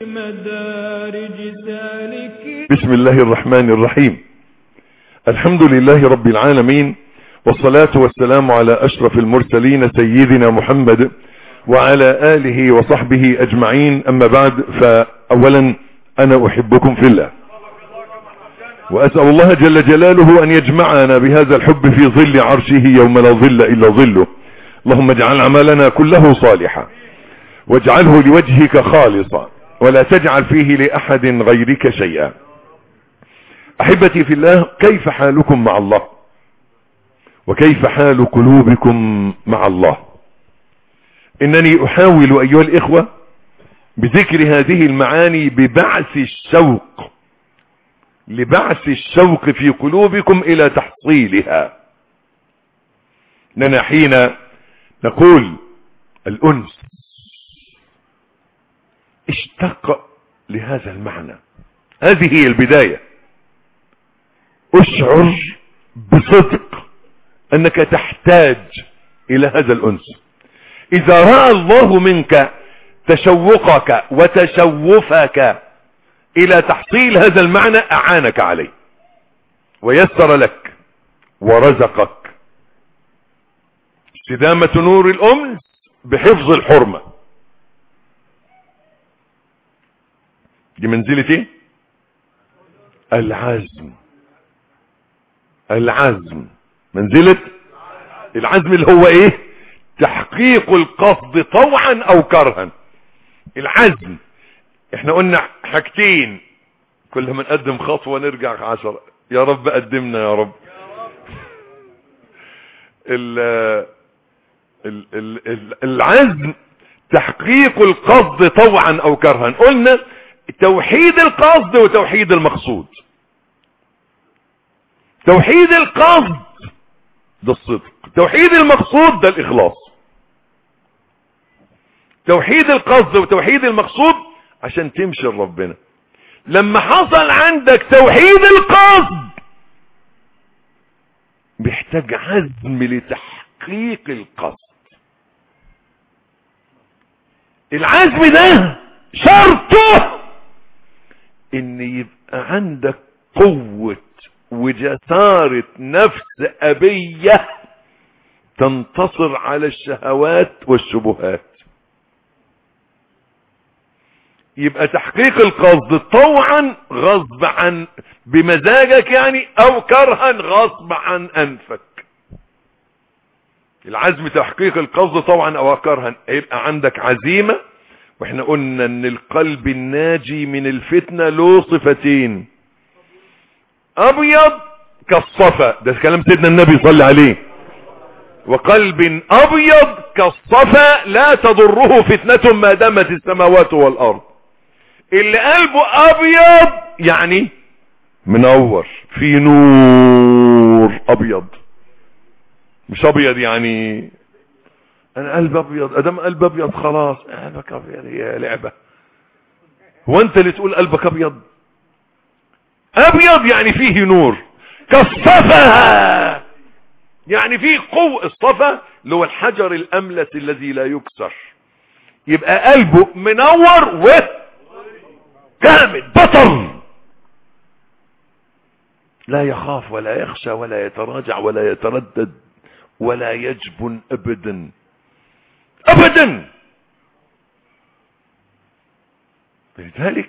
مدارج سالك بسم الله الرحمن الرحيم الحمد لله رب العالمين والصلاة والسلام على أشرف المرسلين سيدنا محمد وعلى آله وصحبه أجمعين أما بعد فأولا أنا أحبكم في الله وأسأل الله جل جلاله أن يجمعنا بهذا الحب في ظل عرشه يوم لا ظل إلا ظله اللهم اجعل عملنا كله صالحا واجعله لوجهك خالصا ولا تجعل فيه لأحد غيرك شيئا أحبتي في الله كيف حالكم مع الله وكيف حال قلوبكم مع الله إنني أحاول أيها الإخوة بذكر هذه المعاني ببعث الشوق لبعث الشوق في قلوبكم إلى تحصيلها لنا حين نقول الأنس اشتق لهذا المعنى هذه هي البداية اشعر بصدق انك تحتاج الى هذا الانس اذا رأى الله منك تشوقك وتشوفك الى تحصيل هذا المعنى اعانك عليه ويسر لك ورزقك استدامة نور الامس بحفظ الحرمة دي منزلة ايه العزم العزم منزلة العزم اللي هو ايه تحقيق القصد طوعا او كرها العزم احنا قلنا حاجتين كل ما نقدم خطوة نرجع عشر يا رب قدمنا يا رب ال ال ال العزم تحقيق القصد طوعا او كرها قلنا توحيد القصد وتوحيد المقصود توحيد القصد ده الصدق توحيد المقصود ده الاخلاص توحيد القصد وتوحيد المقصود عشان تمشي لربنا لما حصل عندك توحيد القصد بيحتاج عزم لتحقيق القصد العزم ده شرطه ان يبقى عندك قوة وجسارة نفس ابية تنتصر على الشهوات والشبهات يبقى تحقيق القصد طوعا غصب عن بمزاجك يعني او كرها غصب عن انفك العزم تحقيق القصد طوعا او كرها يبقى عندك عزيمة واحنا قلنا ان القلب الناجي من الفتنة له صفتين ابيض كالصفا ده كلام سيدنا النبي صلى عليه وقلب ابيض كالصفا لا تضره فتنة ما دامت السماوات والارض اللي قلبه ابيض يعني منور في نور ابيض مش ابيض يعني انا قلب ابيض ادام قلب ابيض خلاص قلبك ابيض هي لعبة هو انت اللي تقول قلبك ابيض ابيض يعني فيه نور كالصفا يعني فيه قوة الصفا اللي هو الحجر الاملس الذي لا يكسر يبقى قلبه منور و كامل بطل لا يخاف ولا يخشى ولا يتراجع ولا يتردد ولا يجبن ابدا ابدا لذلك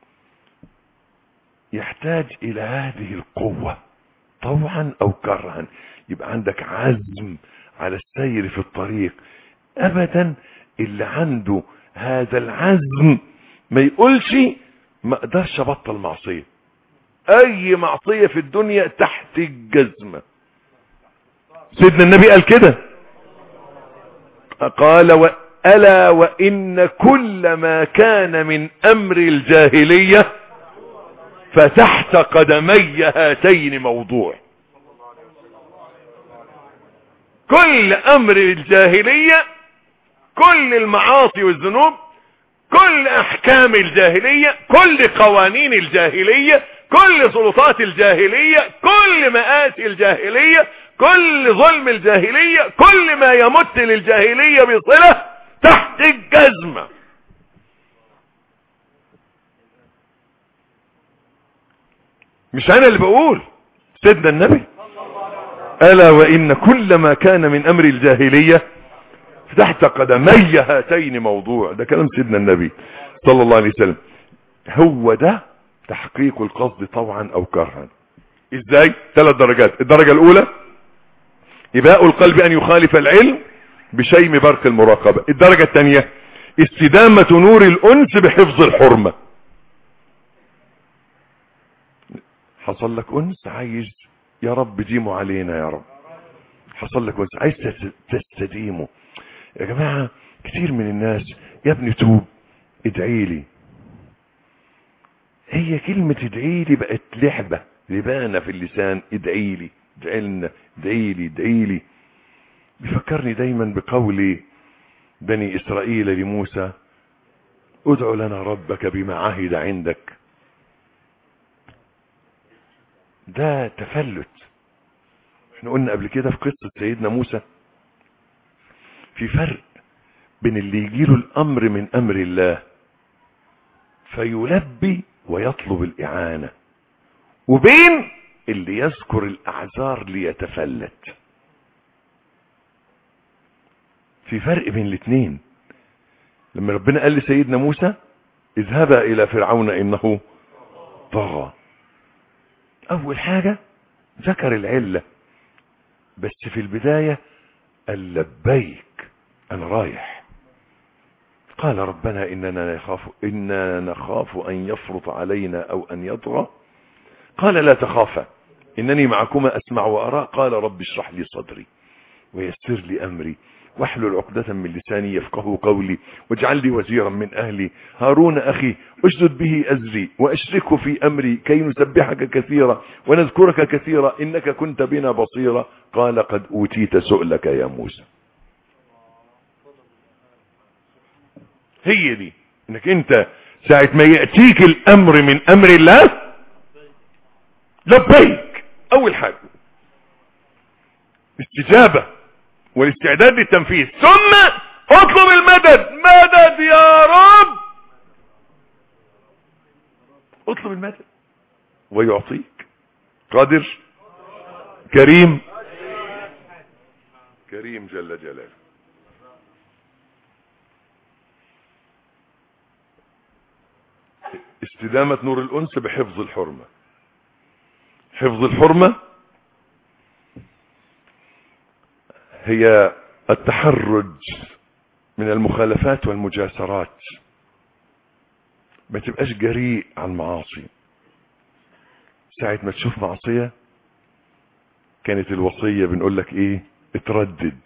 يحتاج الى هذه القوة طوعا او كرها يبقى عندك عزم على السير في الطريق ابدا اللي عنده هذا العزم ما يقولش ما اقدرش ابطل معصية اي معصية في الدنيا تحت الجزمة سيدنا النبي قال كده قال وألا وإن كل ما كان من أمر الجاهلية فتحت قدمي هاتين موضوع كل أمر الجاهلية كل المعاصي والذنوب كل أحكام الجاهلية كل قوانين الجاهلية كل سلطات الجاهلية كل مآسي الجاهلية كل ظلم الجاهلية كل ما يمت للجاهلية بصلة تحت الجزمة مش انا اللي بقول سيدنا النبي الا وان كل ما كان من امر الجاهلية تحت قدمي هاتين موضوع ده كلام سيدنا النبي صلى الله عليه وسلم هو ده تحقيق القصد طوعا او كرها ازاي ثلاث درجات الدرجة الاولى اباء القلب ان يخالف العلم بشيم برق المراقبة الدرجة الثانية استدامة نور الانس بحفظ الحرمة حصل لك انس عايز يا رب ديمه علينا يا رب حصل لك انس عايز تستديمه يا جماعة كتير من الناس يا ابني توب ادعي لي هي كلمة ادعي لي بقت لعبة لبانة في اللسان ادعي لي ادعي لنا ادعي لي ادعي لي بيفكرني دايما بقول بني اسرائيل لموسى ادع لنا ربك بما عهد عندك ده تفلت احنا قلنا قبل كده في قصة سيدنا موسى في فرق بين اللي يجيله الامر من امر الله فيلبي ويطلب الاعانة وبين اللي يذكر الاعذار ليتفلت في فرق بين الاثنين لما ربنا قال لسيدنا موسى اذهبا الى فرعون انه طغى اول حاجة ذكر العلة بس في البداية قال لبيك انا رايح قال ربنا اننا نخاف اننا نخاف ان يفرط علينا او ان يطغى قال لا تخافا انني معكما اسمع وارى قال رب اشرح لي صدري ويسر لي امري واحلل عقدة من لساني يفقه قولي واجعل لي وزيرا من اهلي هارون اخي اشدد به ازري واشركه في امري كي نسبحك كثيرا ونذكرك كثيرا انك كنت بنا بصيرا قال قد اوتيت سؤلك يا موسى هي دي انك انت ساعة ما يأتيك الامر من امر الله لبيك اول حاجة استجابة والاستعداد للتنفيذ ثم اطلب المدد مدد يا رب اطلب المدد ويعطيك قادر كريم كريم جل جلاله استدامة نور الأنس بحفظ الحرمة حفظ الحرمة هي التحرج من المخالفات والمجاسرات ما تبقاش جريء عن معاصي ساعة ما تشوف معصية كانت الوصية بنقول لك ايه اتردد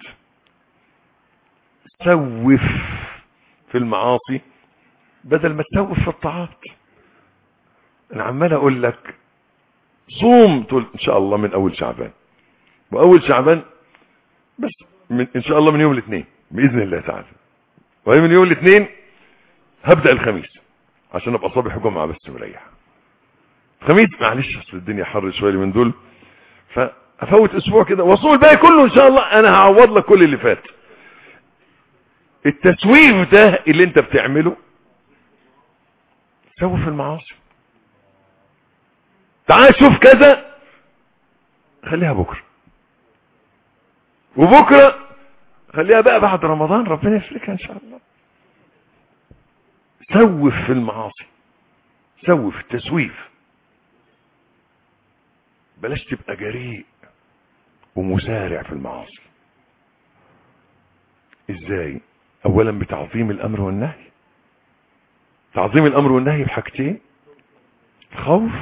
سوف في المعاصي بدل ما تسوف في الطاعات انا عمال اقول لك صوم تقول ان شاء الله من اول شعبان واول شعبان بس من ان شاء الله من يوم الاثنين باذن الله تعالى وهي من يوم الاثنين هبدا الخميس عشان ابقى صبح جمعه بس مريح خميس معلش اصل الدنيا حر شويه من دول فافوت اسبوع كده واصوم الباقي كله ان شاء الله انا هعوض لك كل اللي فات التسويف ده اللي انت بتعمله سوف المعاصي تعال شوف كذا خليها بكره وبكره خليها بقى بعد رمضان ربنا يفرجها ان شاء الله سوف في المعاصي سوف التسويف بلاش تبقى جريء ومسارع في المعاصي ازاي اولا بتعظيم الامر والنهي تعظيم الامر والنهي بحاجتين خوف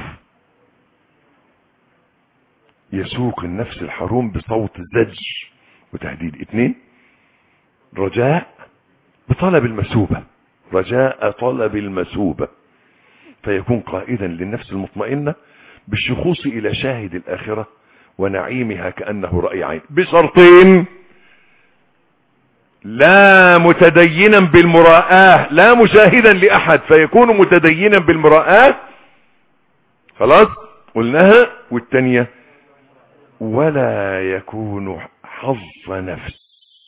يسوق النفس الحروم بصوت زج وتهديد اثنين رجاء بطلب المسوبة رجاء طلب المسوبة فيكون قائدا للنفس المطمئنة بالشخوص الى شاهد الاخرة ونعيمها كأنه رأي عين بشرطين لا متدينا بالمراءة لا مشاهدا لأحد فيكون متدينا بالمراءة خلاص قلناها والتانية ولا يكون حظ نفس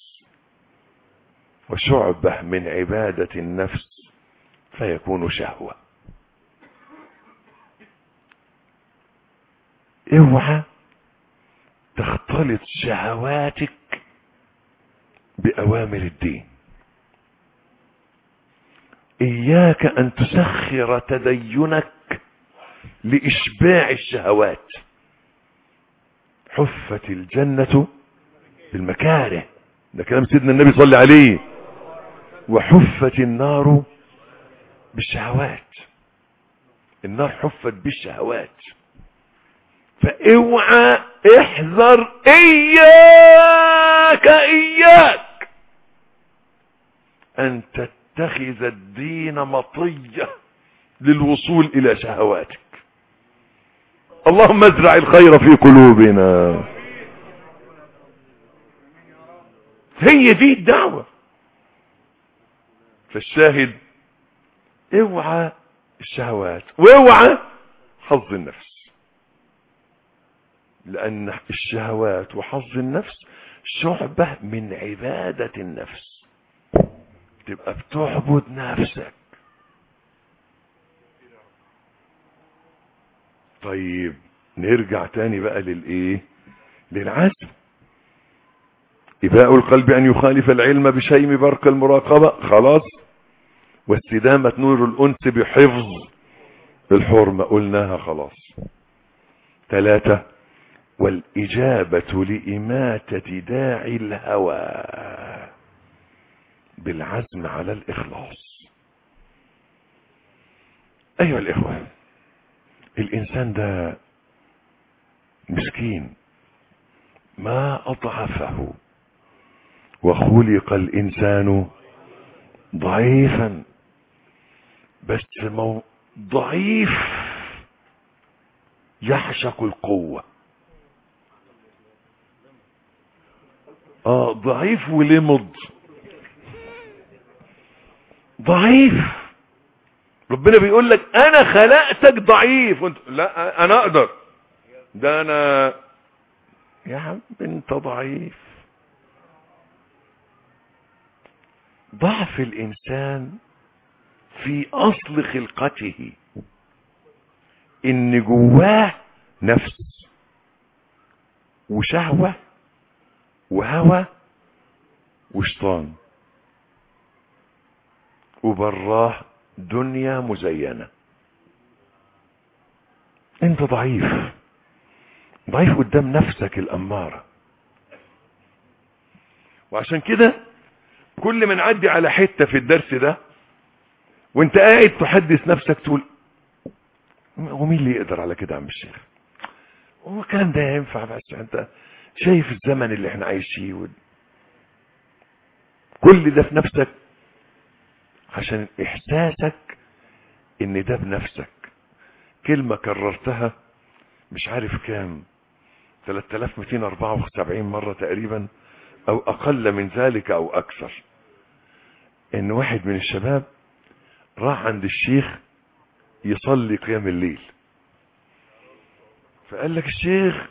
وشعبة من عبادة النفس فيكون شهوة اوعى تختلط شهواتك بأوامر الدين إياك أن تسخر تدينك لإشباع الشهوات حفت الجنة بالمكاره ده كلام سيدنا النبي صلى عليه وحفت النار بالشهوات النار حفت بالشهوات فاوعى احذر اياك اياك ان تتخذ الدين مطية للوصول الى شهواتك اللهم ازرع الخير في قلوبنا هي دي الدعوة فالشاهد اوعى الشهوات واوعى حظ النفس لان الشهوات وحظ النفس شعبة من عبادة النفس تبقى بتعبد نفسك طيب نرجع تاني بقى للايه للعزم إباء القلب أن يخالف العلم بشيم برق المراقبة خلاص واستدامة نور الأنس بحفظ الحرمة قلناها خلاص ثلاثة والإجابة لإماتة داعي الهوى بالعزم على الإخلاص أيها الإخوة الإنسان ده مسكين ما أضعفه وخلق الإنسان ضعيفا بس مو ضعيف يعشق القوة اه ضعيف ولمض ضعيف ربنا بيقول لك انا خلقتك ضعيف وانت لا انا اقدر ده انا يا عم انت ضعيف ضعف الانسان في اصل خلقته ان جواه نفس وشهوة وهوى وشيطان وبراه دنيا مزينة انت ضعيف ضعيف قدام نفسك الامارة وعشان كده كل ما نعدي على حتة في الدرس ده وانت قاعد تحدث نفسك تقول ومين اللي يقدر على كده يا عم الشيخ هو الكلام ده ينفع بس انت شايف الزمن اللي احنا عايشيه و... كل ده في نفسك عشان احساسك ان ده بنفسك كلمة كررتها مش عارف كام 3274 مرة تقريبا او اقل من ذلك او اكثر ان واحد من الشباب راح عند الشيخ يصلي قيام الليل فقال لك الشيخ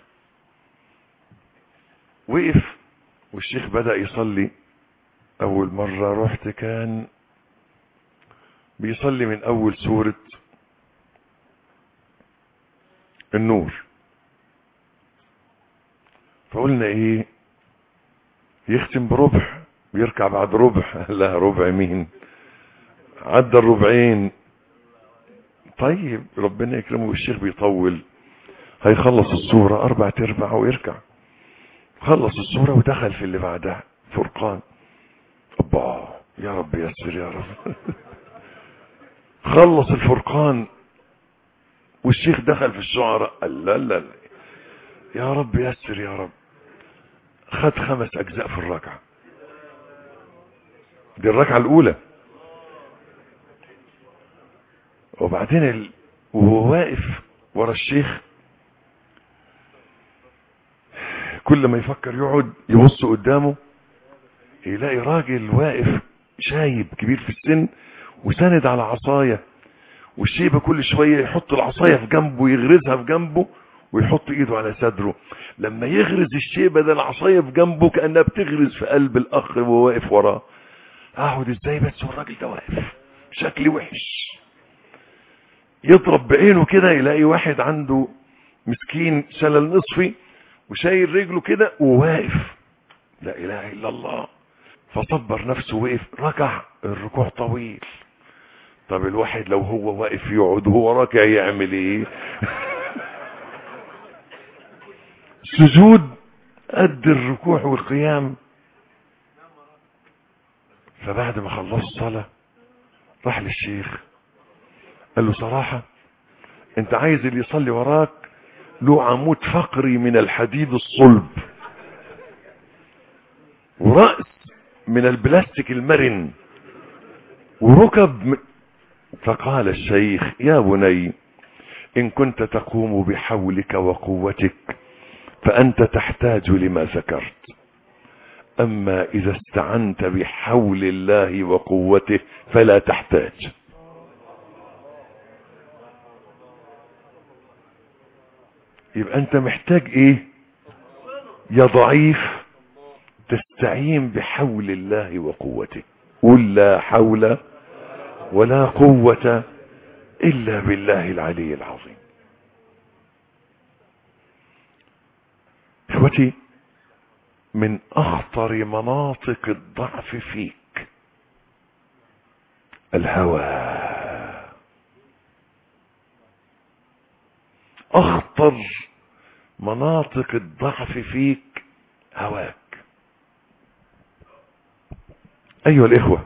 وقف والشيخ بدأ يصلي اول مرة رحت كان بيصلي من اول سورة النور فقلنا ايه يختم بربع ويركع بعد ربع لا ربع مين عدى الربعين طيب ربنا يكرمه والشيخ بيطول هيخلص الصورة اربع تربع ويركع خلص الصورة ودخل في اللي بعدها فرقان أبا يا رب يسر يا رب خلص الفرقان والشيخ دخل في الشعراء قال لا لا لا يا رب يسر يا رب خد خمس أجزاء في الركعة دي الركعة الأولى وبعدين ال... وهو واقف ورا الشيخ كل ما يفكر يقعد يبص قدامه يلاقي راجل واقف شايب كبير في السن وساند على عصاية والشيبة كل شوية يحط العصاية في جنبه يغرزها في جنبه ويحط ايده على صدره لما يغرز الشيبة ده العصاية في جنبه كأنها بتغرز في قلب الاخ وهو واقف وراه اقعد ازاي بس والراجل ده واقف شكلي وحش يضرب بعينه كده يلاقي واحد عنده مسكين شلل نصفي وشايل رجله كده وواقف لا اله الا الله فصبر نفسه وقف ركع الركوع طويل طب الواحد لو هو واقف يقعد وهو راكع يعمل ايه سجود قد الركوع والقيام فبعد ما خلص الصلاة راح للشيخ قال له صراحة انت عايز اللي يصلي وراك له عمود فقري من الحديد الصلب ورأس من البلاستيك المرن وركب م... فقال الشيخ يا بني إن كنت تقوم بحولك وقوتك فأنت تحتاج لما ذكرت أما إذا استعنت بحول الله وقوته فلا تحتاج يبقى أنت محتاج إيه يا ضعيف تستعين بحول الله وقوته قل لا حول ولا قوة إلا بالله العلي العظيم إخوتي من أخطر مناطق الضعف فيك الهوى أخطر مناطق الضعف فيك هواك أيها الإخوة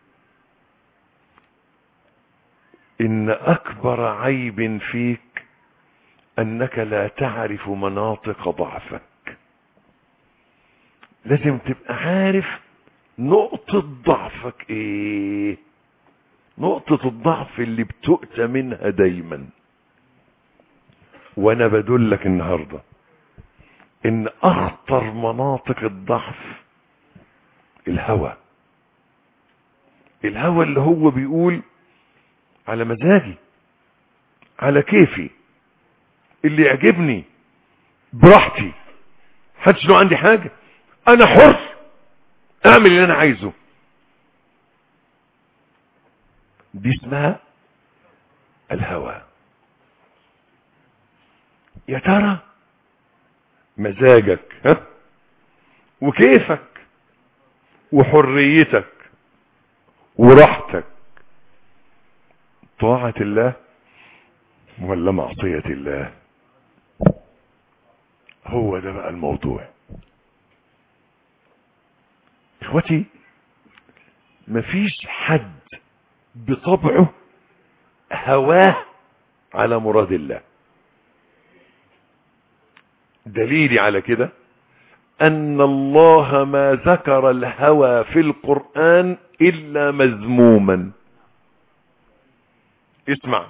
إن أكبر عيب فيك أنك لا تعرف مناطق ضعفك لازم تبقى عارف نقطة ضعفك ايه نقطة الضعف اللي بتؤتى منها دايما وانا بدلك النهاردة ان اخطر مناطق الضعف الهوى الهوى اللي هو بيقول على مزاجي على كيفي اللي يعجبني براحتي محدش له عندي حاجة انا حر اعمل اللي انا عايزه دي اسمها الهوى يا ترى مزاجك ها وكيفك وحريتك وراحتك طاعة الله ولا معصية الله هو ده بقى الموضوع اخوتي مفيش حد بطبعه هواه على مراد الله دليلي على كده ان الله ما ذكر الهوى في القرآن الا مذموما اسمع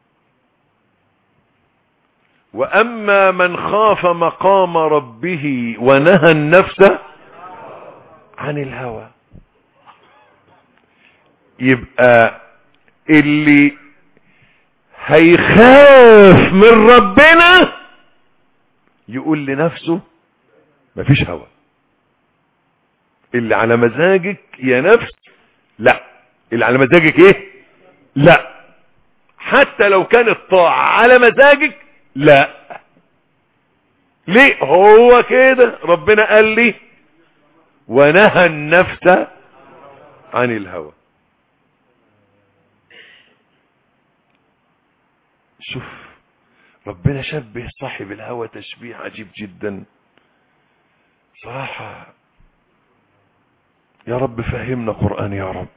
واما من خاف مقام ربه ونهى النفس عن الهوى يبقى اللي هيخاف من ربنا يقول لنفسه مفيش هوى اللي على مزاجك يا نفس لا اللي على مزاجك ايه لا حتى لو كانت طاعة على مزاجك لا ليه هو كده ربنا قال لي ونهى النفس عن الهوى شوف ربنا شبه صاحب الهوى تشبيه عجيب جدا صراحة يا رب فهمنا قرآن يا رب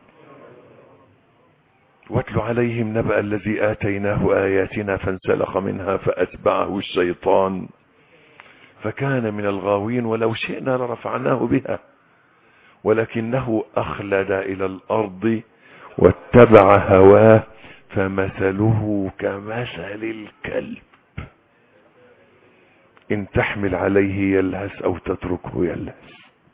واتل عليهم نبأ الذي آتيناه آياتنا فانسلخ منها فأتبعه الشيطان فكان من الغاوين ولو شئنا لرفعناه بها ولكنه أخلد إلى الأرض واتبع هواه فمثله كمثل الكلب إن تحمل عليه يلهث أو تتركه يلهث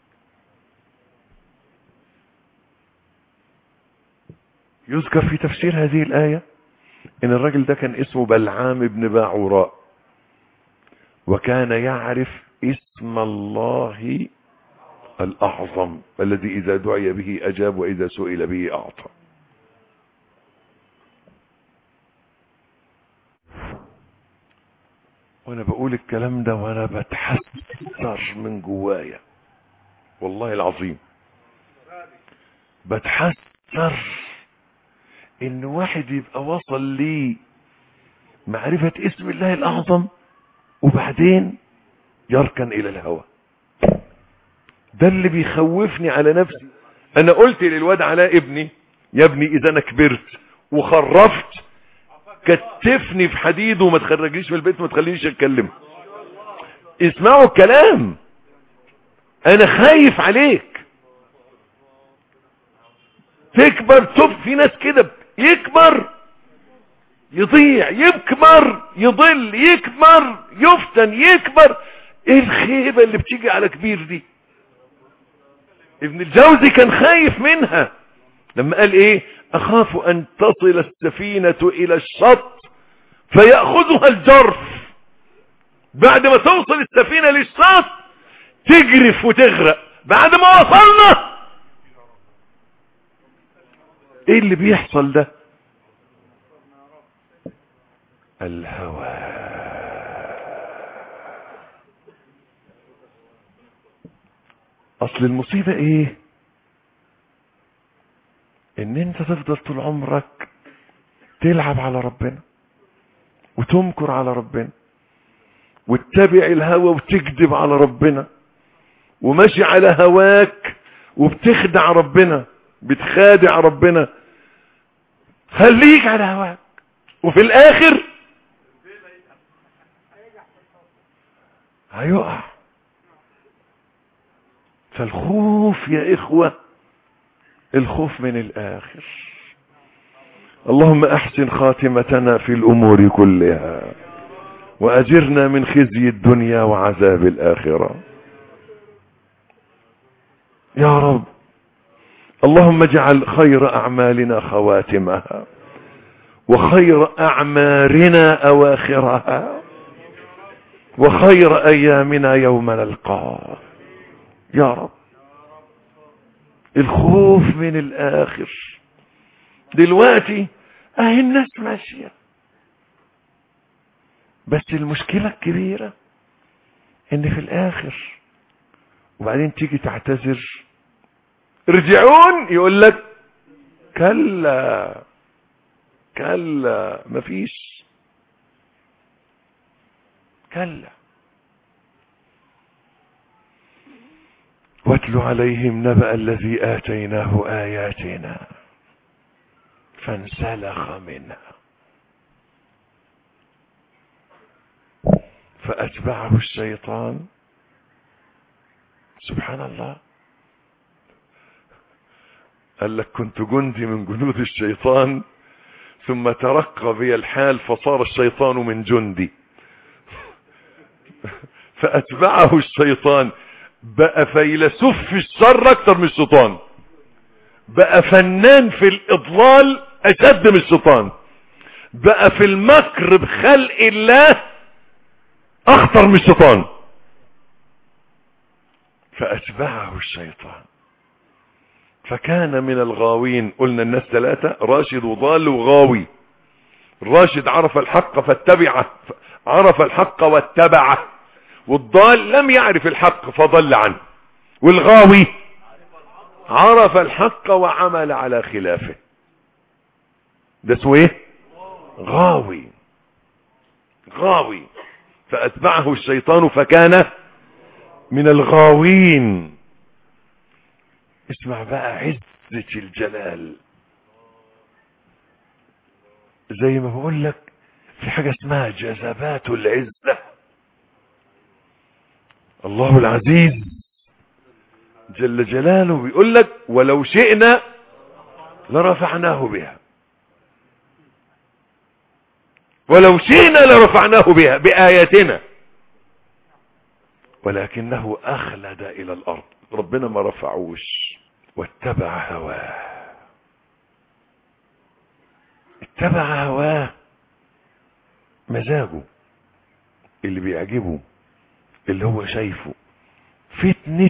يذكر في تفسير هذه الآية إن الرجل ده كان اسمه بلعام بن باعوراء وكان يعرف اسم الله الأعظم الذي إذا دعي به أجاب وإذا سئل به أعطى وانا بقول الكلام ده وانا بتحسر من جوايا والله العظيم بتحسر ان واحد يبقى وصل لي معرفة اسم الله الاعظم وبعدين يركن الى الهوى ده اللي بيخوفني على نفسي انا قلت للواد علاء ابني يا ابني اذا انا كبرت وخرفت كتفني في حديد وما تخرجنيش من البيت وما تخلينيش اتكلم اسمعوا الكلام انا خايف عليك تكبر تب في ناس كده يكبر يضيع يكبر يضل يكبر يفتن يكبر ايه الخيبة اللي بتيجي على كبير دي ابن الجوزي كان خايف منها لما قال ايه اخاف ان تصل السفينة الى الشط فيأخذها الجرف بعد ما توصل السفينة للشط تجرف وتغرق بعد ما وصلنا ايه اللي بيحصل ده الهوى اصل المصيبة ايه ان انت تفضل طول عمرك تلعب على ربنا وتمكر على ربنا وتتبع الهوى وتكذب على ربنا وماشي على هواك وبتخدع ربنا بتخادع ربنا خليك على هواك وفي الاخر هيقع فالخوف يا اخوة الخوف من الاخر اللهم احسن خاتمتنا في الامور كلها واجرنا من خزي الدنيا وعذاب الاخرة يا رب اللهم اجعل خير اعمالنا خواتمها وخير اعمارنا اواخرها وخير ايامنا يوم نلقاه يا رب الخوف من الاخر دلوقتي اهي الناس ماشية بس المشكلة الكبيرة ان في الاخر وبعدين تيجي تعتذر ارجعون يقول لك كلا كلا مفيش كلا واتل عليهم نبأ الذي آتيناه آياتنا فانسلخ منها فأتبعه الشيطان سبحان الله قال لك كنت جندي من جنود الشيطان ثم ترقى بي الحال فصار الشيطان من جندي فأتبعه الشيطان بقى فيلسوف في الشر اكتر من الشيطان بقى فنان في الاضلال اشد من الشيطان بقى في المكر بخلق الله اخطر من الشيطان فاتبعه الشيطان فكان من الغاوين قلنا الناس ثلاثة راشد وضال وغاوي الراشد عرف الحق فاتبعه عرف الحق واتبعه والضال لم يعرف الحق فضل عنه والغاوي عرف الحق وعمل على خلافه ده اسمه ايه غاوي غاوي فاتبعه الشيطان فكان من الغاوين اسمع بقى عزة الجلال زي ما بقول لك في حاجة اسمها جذبات العزة الله العزيز جل جلاله بيقول لك ولو شئنا لرفعناه بها ولو شئنا لرفعناه بها بآياتنا ولكنه أخلد إلى الأرض ربنا ما رفعوش واتبع هواه اتبع هواه مزاجه اللي بيعجبه اللي هو شايفه فتنة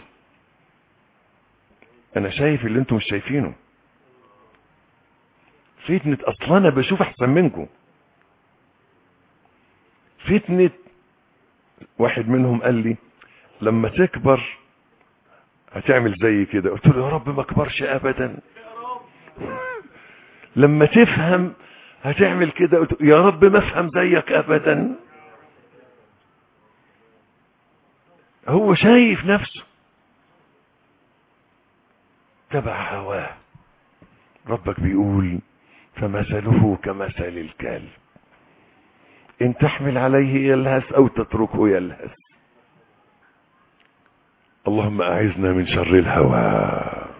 انا شايف اللي انتم مش شايفينه فتنة اصلا انا بشوف احسن منكم فتنة واحد منهم قال لي لما تكبر هتعمل زي كده قلت له يا رب ما اكبرش ابدا لما تفهم هتعمل كده قلت له يا رب ما افهم زيك ابدا هو شايف نفسه تبع هواه ربك بيقول فمثله كمثل الكلب ان تحمل عليه يلهث او تتركه يلهث اللهم اعذنا من شر الهوى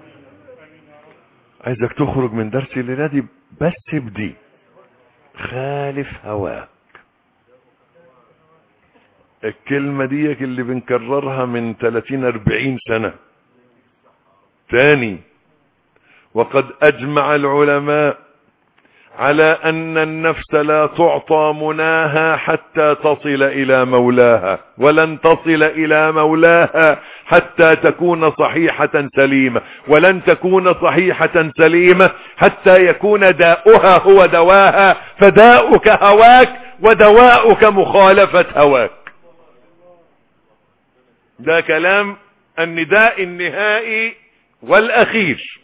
عايزك تخرج من درس الليله دي بس بدي خالف هواك الكلمة دي اللي بنكررها من 30 40 سنة تاني وقد اجمع العلماء على ان النفس لا تعطى مناها حتى تصل الى مولاها ولن تصل الى مولاها حتى تكون صحيحة سليمة ولن تكون صحيحة سليمة حتى يكون داؤها هو دواها فداؤك هواك ودواؤك مخالفة هواك ده كلام النداء النهائي والاخير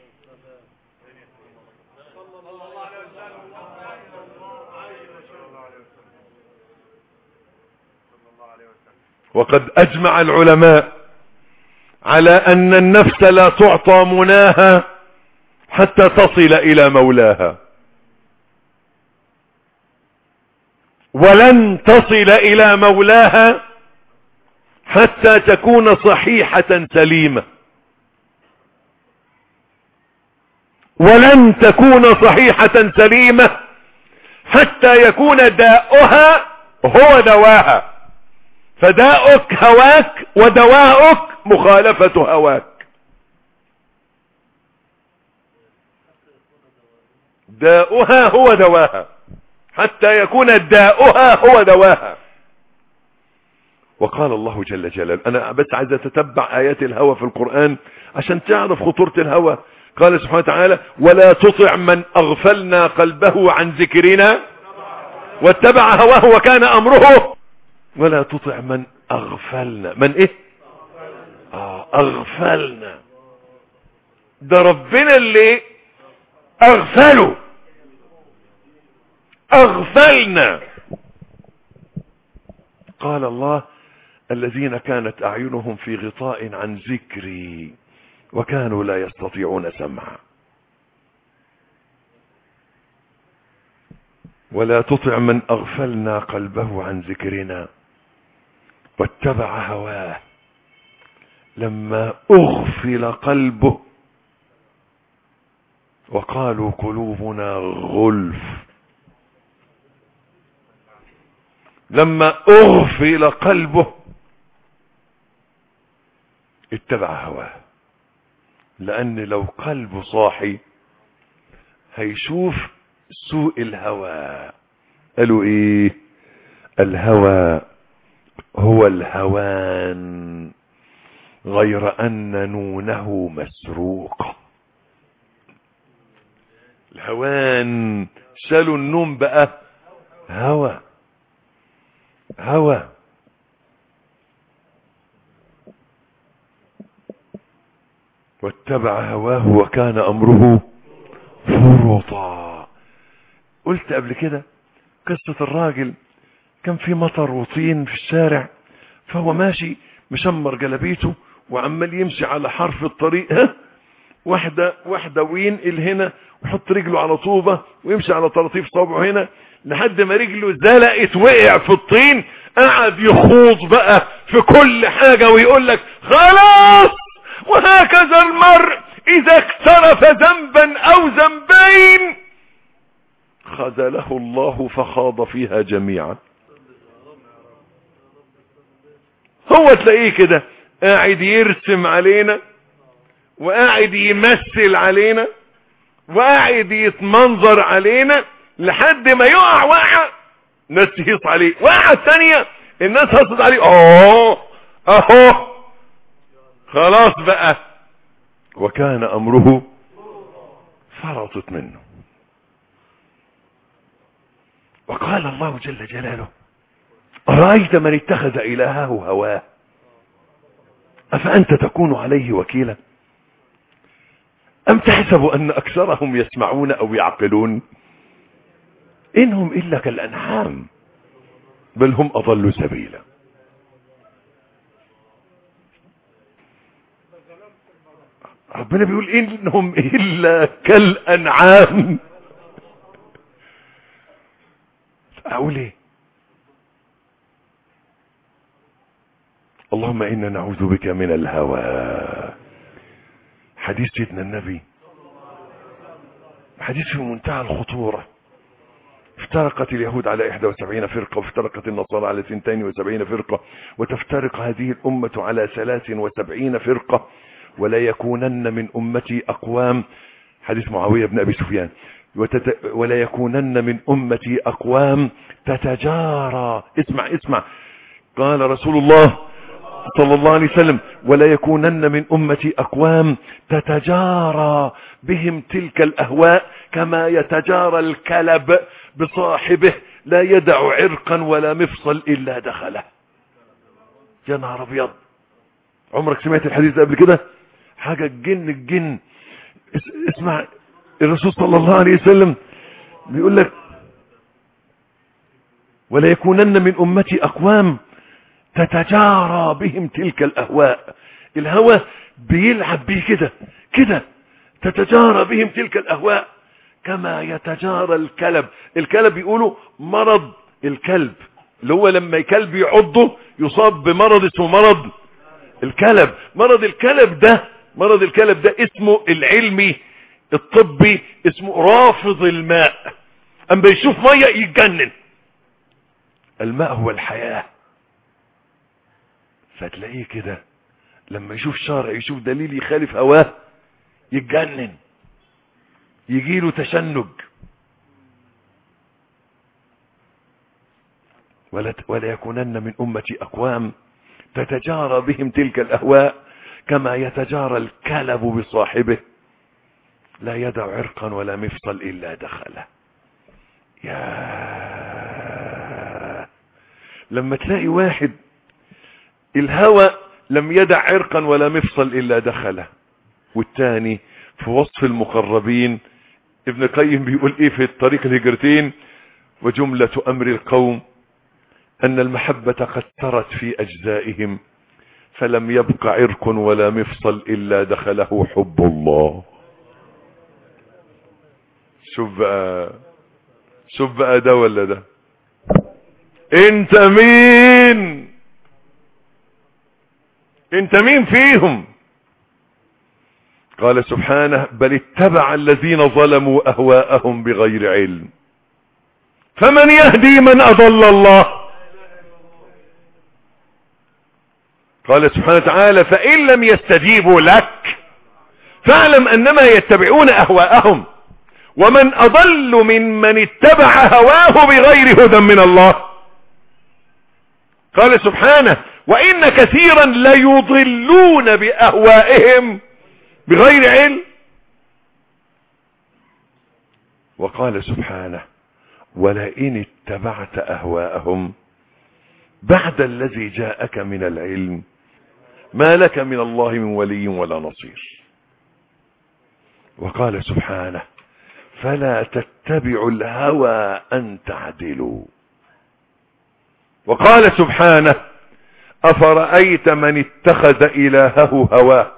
وقد اجمع العلماء على ان النفس لا تعطى مناها حتى تصل الى مولاها ولن تصل الى مولاها حتى تكون صحيحة سليمة ولن تكون صحيحة سليمة حتى يكون داؤها هو دواها فداؤك هواك ودواؤك مخالفة هواك داؤها هو دواها حتى يكون داؤها هو دواها وقال الله جل جلاله انا بس عايز اتتبع ايات الهوى في القرآن عشان تعرف خطورة الهوى قال سبحانه وتعالى ولا تطع من اغفلنا قلبه عن ذكرنا واتبع هواه وكان امره ولا تطع من اغفلنا من ايه آه اغفلنا ده ربنا اللي اغفله اغفلنا قال الله الذين كانت اعينهم في غطاء عن ذكري وكانوا لا يستطيعون سمعا ولا تطع من اغفلنا قلبه عن ذكرنا واتبع هواه لما اغفل قلبه وقالوا قلوبنا غلف لما اغفل قلبه اتبع هواه لان لو قلبه صاحي هيشوف سوء الهوى قالوا ايه الهوى هو الهوان غير ان نونه مسروقة الهوان شالوا النوم بقى هوى هوى واتبع هواه وكان امره فرطا قلت قبل كده قصة الراجل كان في مطر وطين في الشارع فهو ماشي مشمر جلبيته وعمال يمشي على حرف الطريق ها واحدة واحدة وينقل هنا ويحط رجله على طوبة ويمشي على طراطيف صوابعه هنا لحد ما رجله زلقت وقع في الطين قعد يخوض بقى في كل حاجة ويقول لك خلاص وهكذا المرء اذا اقترف ذنبا او ذنبين خذله الله فخاض فيها جميعا هو تلاقيه كده قاعد يرسم علينا وقاعد يمثل علينا وقاعد يتمنظر علينا لحد ما يقع وقع الناس تهيص عليه وقعة ثانية الناس هصت عليه اه اهو خلاص بقى وكان امره فرطت منه وقال الله جل جلاله أرأيت من اتخذ إلهه هواه أفأنت تكون عليه وكيلا أم تحسب أن أكثرهم يسمعون أو يعقلون إنهم إلا كالأنعام بل هم أضلوا سبيلا ربنا بيقول إنهم إلا كالأنعام أقول إيه اللهم إنا نعوذ بك من الهوى حديث سيدنا النبي حديث في منتهى الخطورة افترقت اليهود على 71 فرقة وافترقت النصارى على 72 فرقة وتفترق هذه الأمة على 73 فرقة ولا يكونن من أمتي أقوام حديث معاوية بن أبي سفيان وتت... ولا يكونن من أمتي أقوام تتجارى اسمع اسمع قال رسول الله صلى الله عليه وسلم ولا يكونن من أمتي أقوام تتجارى بهم تلك الأهواء كما يتجارى الكلب بصاحبه لا يدع عرقا ولا مفصل إلا دخله يا نهار أبيض عمرك سمعت الحديث ده قبل كده حاجة الجن الجن اسمع الرسول صلى الله عليه وسلم بيقول لك ولا يكونن من أمتي أقوام تتجارى بهم تلك الأهواء الهوى بيلعب بيه كده كده تتجارى بهم تلك الأهواء كما يتجارى الكلب الكلب بيقولوا مرض الكلب اللي هو لما الكلب يعضه يصاب بمرض اسمه مرض الكلب مرض الكلب ده مرض الكلب ده اسمه العلمي الطبي اسمه رافض الماء اما يشوف ميه يتجنن الماء هو الحياه فتلاقيه كده لما يشوف شارع يشوف دليل يخالف هواه يتجنن يجيله تشنج ولا, ولا يكونن من أمتي أقوام تتجارى بهم تلك الأهواء كما يتجارى الكلب بصاحبه لا يدع عرقا ولا مفصل إلا دخله يا لما تلاقي واحد الهوى لم يدع عرقا ولا مفصل إلا دخله والتاني في وصف المقربين ابن قيم بيقول ايه في الطريق الهجرتين وجملة امر القوم ان المحبة قد ترت في اجزائهم فلم يبق عرق ولا مفصل الا دخله حب الله شوف بقى شوف بقى ده ولا ده انت مين انت مين فيهم قال سبحانه بل اتبع الذين ظلموا اهواءهم بغير علم فمن يهدي من اضل الله قال سبحانه وتعالى فان لم يستجيبوا لك فاعلم انما يتبعون اهواءهم ومن اضل ممن اتبع هواه بغير هدى من الله قال سبحانه وان كثيرا ليضلون باهوائهم بغير علم وقال سبحانه ولئن اتبعت اهواءهم بعد الذي جاءك من العلم ما لك من الله من ولي ولا نصير وقال سبحانه فلا تتبعوا الهوى ان تعدلوا وقال سبحانه افرأيت من اتخذ الهه هواه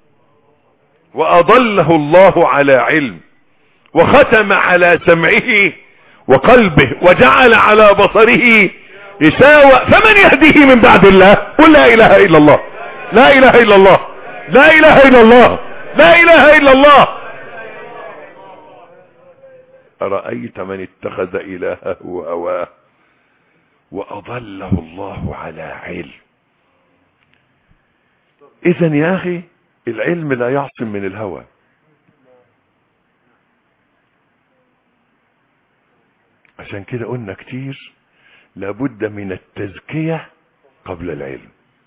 واضله الله على علم وختم على سمعه وقلبه وجعل على بصره يساوى فمن يهديه من بعد الله قل لا اله الا الله لا اله الا الله لا اله الا الله لا اله الا الله أرأيت من اتخذ إلهه هواه وأضله الله على علم إذا يا أخي العلم لا يعصم من الهوى عشان كده قلنا كتير لابد من التزكية قبل العلم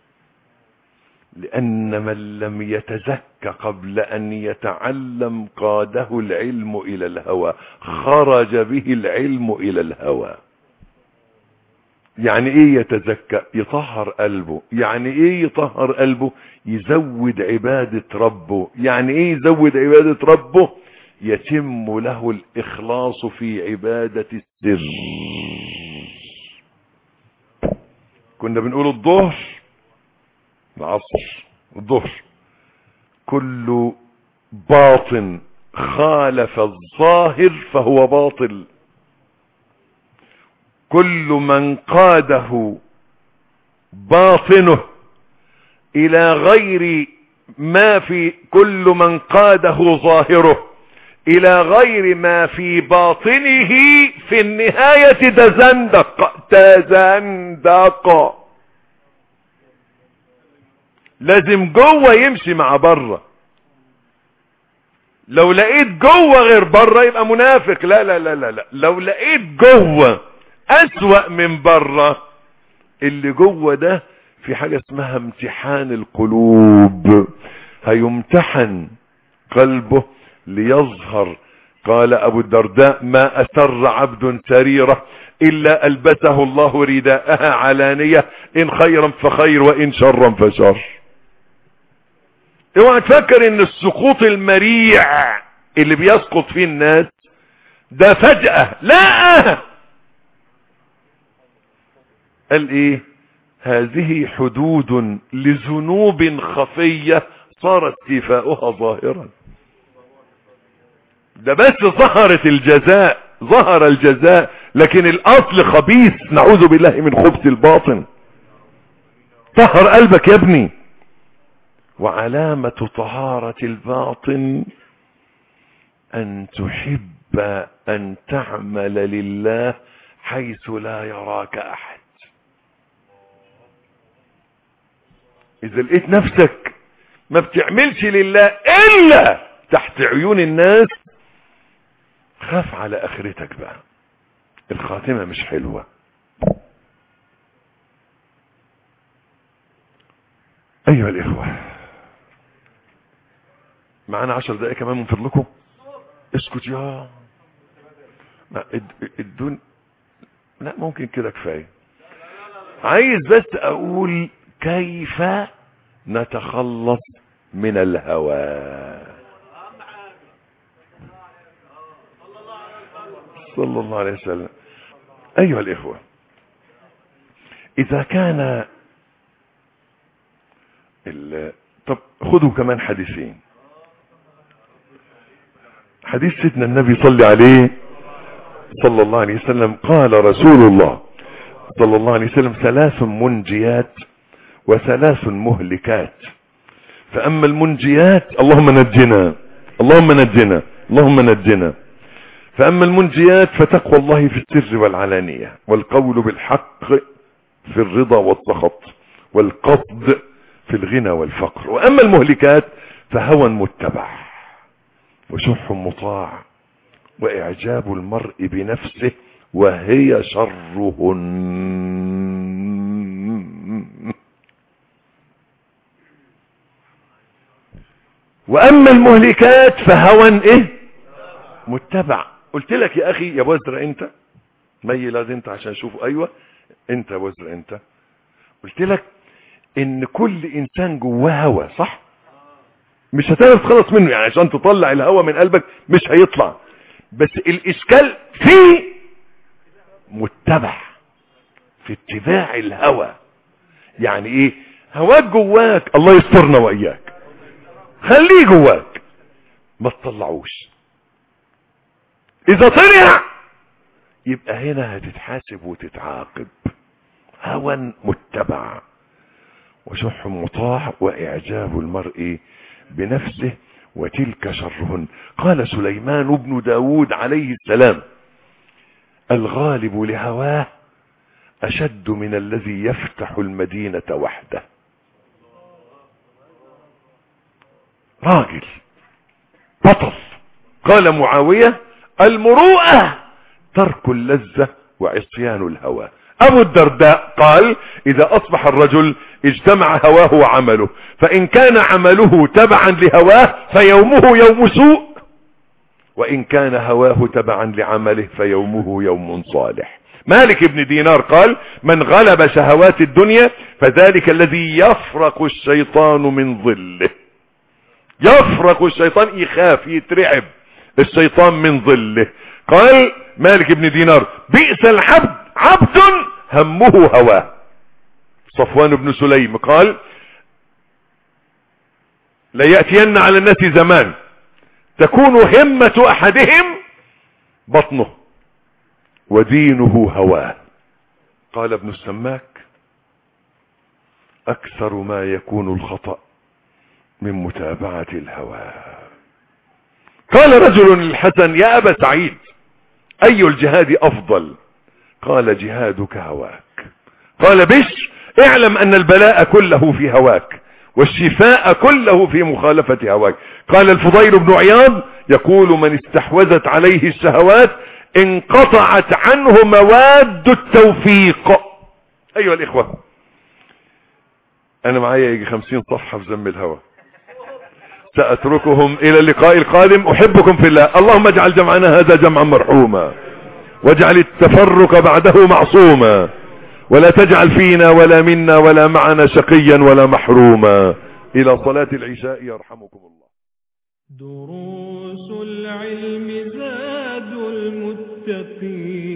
لأن من لم يتزكى قبل أن يتعلم قاده العلم إلى الهوى خرج به العلم إلى الهوى يعني ايه يتزكى يطهر قلبه يعني ايه يطهر قلبه يزود عبادة ربه يعني ايه يزود عبادة ربه يتم له الاخلاص في عبادة السر كنا بنقول الظهر العصر الظهر كل باطن خالف الظاهر فهو باطل كل من قاده باطنه الى غير ما في كل من قاده ظاهره الى غير ما في باطنه في النهاية تزندق تزندق لازم جوه يمشي مع بره لو لقيت جوه غير بره يبقى منافق لا لا لا لا لا لو لقيت جوه اسوأ من بره اللي جوه ده في حاجة اسمها امتحان القلوب هيمتحن قلبه ليظهر قال ابو الدرداء ما اسر عبد سريرة الا البسه الله رداءها علانية ان خيرا فخير وان شرا فشر اوعى تفكر ان السقوط المريع اللي بيسقط فيه الناس ده فجأة لا قال ايه هذه حدود لذنوب خفية صار استيفاؤها ظاهرا ده بس ظهرت الجزاء ظهر الجزاء لكن الاصل خبيث نعوذ بالله من خبث الباطن طهر قلبك يا ابني وعلامة طهارة الباطن ان تحب ان تعمل لله حيث لا يراك احد اذا لقيت نفسك ما بتعملش لله الا تحت عيون الناس خاف على اخرتك بقى الخاتمة مش حلوة ايها الاخوة معانا عشر دقائق كمان من فضلكم اسكت يا الدون لا ممكن كده كفاية عايز بس اقول كيف نتخلص من الهوى صلى الله عليه وسلم ايها الاخوة اذا كان طب خذوا كمان حديثين حديث سيدنا النبي صلى عليه صلى الله عليه وسلم قال رسول الله صلى الله عليه وسلم ثلاث منجيات وثلاث مهلكات فأما المنجيات اللهم نجنا اللهم نجنا اللهم نجنا فأما المنجيات فتقوى الله في السر والعلانية والقول بالحق في الرضا والسخط والقصد في الغنى والفقر وأما المهلكات فهوى متبع وشح مطاع وإعجاب المرء بنفسه وهي شرهن واما المهلكات فهوى ايه متبع قلت لك يا اخي يا وزر انت ميل انت عشان اشوفه ايوه انت وزر انت قلت لك ان كل انسان جواه هوى صح مش هتعرف تخلص منه يعني عشان تطلع الهوى من قلبك مش هيطلع بس الاشكال في متبع في اتباع الهوى يعني ايه هواك جواك الله يسترنا واياك خليه جواك ما تطلعوش اذا طلع يبقى هنا هتتحاسب وتتعاقب هوى متبع وشح مطاع واعجاب المرء بنفسه وتلك شرهن قال سليمان بن داود عليه السلام الغالب لهواه اشد من الذي يفتح المدينة وحده راجل بطل قال معاوية المروءة ترك اللذة وعصيان الهوى ابو الدرداء قال اذا اصبح الرجل اجتمع هواه وعمله فان كان عمله تبعا لهواه فيومه يوم سوء وان كان هواه تبعا لعمله فيومه يوم صالح مالك بن دينار قال من غلب شهوات الدنيا فذلك الذي يفرق الشيطان من ظله يفرق الشيطان يخاف يترعب الشيطان من ظله قال مالك بن دينار بئس العبد عبد همه هواه صفوان بن سليم قال لا يأتين على الناس زمان تكون همة احدهم بطنه ودينه هواه قال ابن السماك اكثر ما يكون الخطأ من متابعة الهوى قال رجل للحسن يا ابا سعيد اي الجهاد افضل قال جهادك هواك قال بش اعلم ان البلاء كله في هواك والشفاء كله في مخالفة هواك قال الفضيل بن عياض يقول من استحوذت عليه الشهوات انقطعت عنه مواد التوفيق ايها الاخوة انا معايا يجي خمسين صفحة في ذم الهوى سأتركهم الى اللقاء القادم احبكم في الله اللهم اجعل جمعنا هذا جمعا مرحوما واجعل التفرق بعده معصوما ولا تجعل فينا ولا منا ولا معنا شقيا ولا محروما الى صلاة العشاء يرحمكم الله دروس العلم زاد المتقين